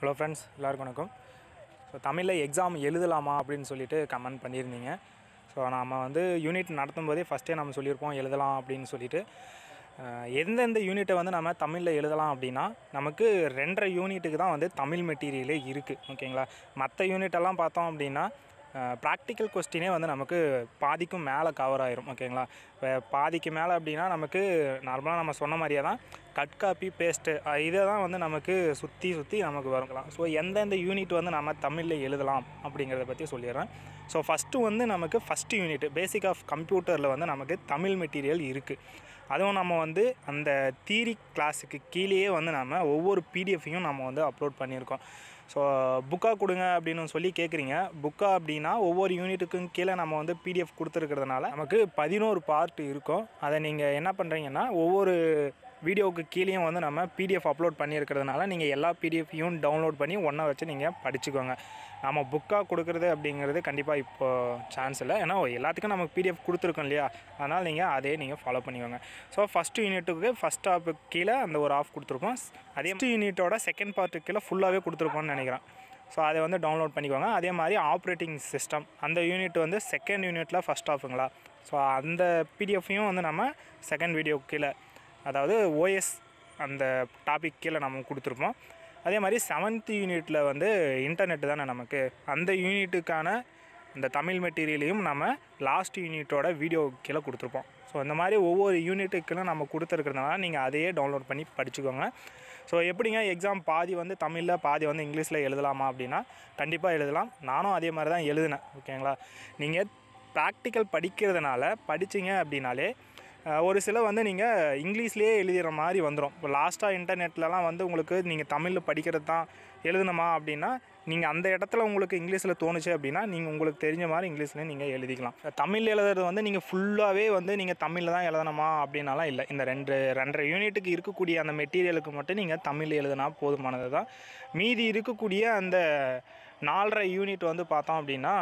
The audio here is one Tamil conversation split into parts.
ஹலோ ஃப்ரெண்ட்ஸ் எல்லாருக்கும் வணக்கம் ஸோ தமிழில் எக்ஸாம் எழுதலாமா அப்படின்னு சொல்லிட்டு கமெண்ட் பண்ணியிருந்தீங்க ஸோ நம்ம வந்து யூனிட் நடத்தும் போதே ஃபஸ்ட்டே நம்ம சொல்லியிருப்போம் எழுதலாம் அப்படின்னு சொல்லிட்டு அஹ், எந்தெந்த யூனிட்டை வந்து நம்ம தமிழில் எழுதலாம் அப்படின்னா நமக்கு ரெண்டரை யூனிட்டுக்கு தான் வந்து தமிழ் மெட்டீரியலே இருக்குது ஓகேங்களா மற்ற யூனிட்டெல்லாம் பார்த்தோம் அப்படின்னா ப்ராக்டிக்கல் கொஸ்டினே வந்து நமக்கு பாதிக்கும் மேலே கவர் ஆயிரும் ஓகேங்களா இப்போ பாதிக்கு மேலே அப்படின்னா நமக்கு நார்மலாக நம்ம சொன்ன மாதிரியே தான் கட் காப்பி பேஸ்ட்டு இதை தான் வந்து நமக்கு சுற்றி சுற்றி நமக்கு வருங்கலாம் ஸோ எந்தெந்த யூனிட் வந்து நம்ம தமிழில் எழுதலாம் அப்படிங்கிறத பற்றி சொல்லிடுறேன் ஸோ ஃபஸ்ட்டு வந்து நமக்கு ஃபஸ்ட்டு யூனிட் பேசிக் ஆஃப் கம்ப்யூட்டரில் வந்து நமக்கு தமிழ் மெட்டீரியல் இருக்குது அதுவும் நம்ம வந்து அந்த தீரி கிளாஸுக்கு கீழேயே வந்து நம்ம ஒவ்வொரு பிடிஎஃப்பையும் நம்ம வந்து அப்லோட் பண்ணியிருக்கோம் ஸோ புக்காக கொடுங்க அப்படின்னு சொல்லி கேட்குறீங்க புக்கா அப்படின்னா ஒவ்வொரு யூனிட்டுக்கும் கீழே நம்ம வந்து பிடிஎஃப் கொடுத்துருக்கிறதுனால நமக்கு பதினோரு பார்ட் இருக்கும் அதை நீங்கள் என்ன பண்ணுறீங்கன்னா ஒவ்வொரு வீடியோவுக்கு கீழேயும் வந்து நம்ம பிடிஎஃப் அப்லோட் பண்ணியிருக்கிறதுனால நீங்கள் எல்லா பிடிஎஃப்பையும் டவுன்லோட் பண்ணி ஒன்றா வச்சு நீங்கள் படிச்சுக்கோங்க நம்ம புக்காக கொடுக்குறது அப்படிங்கிறது கண்டிப்பாக இப்போ சான்ஸ் இல்லை ஏன்னா எல்லாத்துக்கும் நமக்கு பிடிஎஃப் கொடுத்துருக்கோம் இல்லையா அதனால் நீங்கள் அதே நீங்கள் ஃபாலோ பண்ணிக்கோங்க ஸோ ஃபஸ்ட்டு யூனிட்டுக்கு ஃபஸ்ட் ஹாஃபுக்கு கீழே அந்த ஒரு ஆஃப் கொடுத்துருக்கோம் அதே யூனிட்டோட செகண்ட் பார்ட்டுக்கு கீழே ஃபுல்லாகவே கொடுத்துருக்கோம்னு நினைக்கிறேன் ஸோ அதை வந்து டவுன்லோட் பண்ணிக்கோங்க அதே மாதிரி ஆப்ரேட்டிங் சிஸ்டம் அந்த யூனிட் வந்து செகண்ட் யூனிட்டில் ஃபஸ்ட் ஆஃபுங்களா ஸோ அந்த பிடிஎஃப்பையும் வந்து நம்ம செகண்ட் வீடியோ கீழே அதாவது ஓஎஸ் அந்த டாபிக் கீழே நம்ம கொடுத்துருப்போம் அதே மாதிரி செவன்த் யூனிட்டில் வந்து இன்டர்நெட் தானே நமக்கு அந்த யூனிட்டுக்கான இந்த தமிழ் மெட்டீரியலையும் நம்ம லாஸ்ட் யூனிட்டோட வீடியோ கீழே கொடுத்துருப்போம் ஸோ இந்த மாதிரி ஒவ்வொரு யூனிட்டுக்குன்னு நம்ம கொடுத்துருக்கிறதுனால நீங்கள் அதையே டவுன்லோட் பண்ணி படிச்சுக்கோங்க ஸோ எப்படிங்க எக்ஸாம் பாதி வந்து தமிழில் பாதி வந்து இங்கிலீஷில் எழுதலாமா அப்படின்னா கண்டிப்பாக எழுதலாம் நானும் அதே மாதிரி தான் எழுதினேன் ஓகேங்களா நீங்கள் ப்ராக்டிக்கல் படிக்கிறதுனால படிச்சீங்க அப்படின்னாலே அஹ், ஒரு சில வந்து நீங்கள் இங்கிலீஷ்லேயே எழுதுகிற மாதிரி வந்துடும் இப்போ லாஸ்ட்டாக இன்டர்நெட்லலாம் வந்து உங்களுக்கு நீங்கள் தமிழில் படிக்கிறது தான் எழுதணுமா அப்படின்னா நீங்கள் அந்த இடத்துல உங்களுக்கு இங்கிலீஷில் தோணுச்சு அப்படின்னா நீங்கள் உங்களுக்கு தெரிஞ்ச மாதிரி இங்கிலீஷ்லேயே நீங்கள் எழுதிக்கலாம் தமிழ் எழுதுறது வந்து நீங்கள் ஃபுல்லாகவே வந்து நீங்கள் தமிழில் தான் எழுதணுமா அப்படின்னாலாம் இல்லை இந்த ரெண்டு ரெண்டரை யூனிட்டுக்கு இருக்கக்கூடிய அந்த மெட்டீரியலுக்கு மட்டும் நீங்கள் தமிழ் எழுதுனா போதுமானது தான் மீதி இருக்கக்கூடிய அந்த நாலரை யூனிட் வந்து பார்த்தோம் அப்படின்னா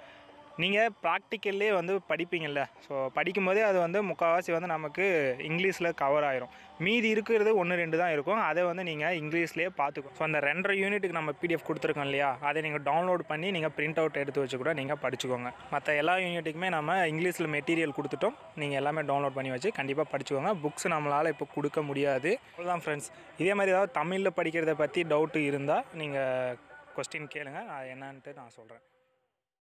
நீங்கள் ப்ராக்டிக்கல்லே வந்து படிப்பீங்கள்ல ஸோ படிக்கும்போதே அது வந்து முக்கால்வாசி வந்து நமக்கு இங்கிலீஷில் கவர் ஆயிரும் மீதி இருக்கிறது ஒன்று ரெண்டு தான் இருக்கும் அதை வந்து நீங்கள் இங்கிலீஷ்லேயே பார்த்துக்கோ ஸோ அந்த ரெண்டரை யூனிட்டுக்கு நம்ம பிடிஎஃப் கொடுத்துருக்கோம் இல்லையா அதை நீங்கள் டவுன்லோட் பண்ணி நீங்கள் பிரிண்ட் அவுட் எடுத்து வச்சு கூட நீங்கள் படிச்சுக்கோங்க மற்ற எல்லா யூனிட்டுக்குமே நம்ம இங்கிலீஷில் மெட்டீரியல் கொடுத்துட்டோம் நீங்கள் எல்லாமே டவுன்லோட் பண்ணி வச்சு கண்டிப்பாக படிச்சுக்கோங்க புக்ஸ் நம்மளால் இப்போ கொடுக்க முடியாது அவ்வளோதான் ஃப்ரெண்ட்ஸ் இதே மாதிரி ஏதாவது தமிழில் படிக்கிறத பற்றி டவுட்டு இருந்தால் நீங்கள் கொஸ்டின் கேளுங்க அது என்னன்ட்டு நான் சொல்கிறேன்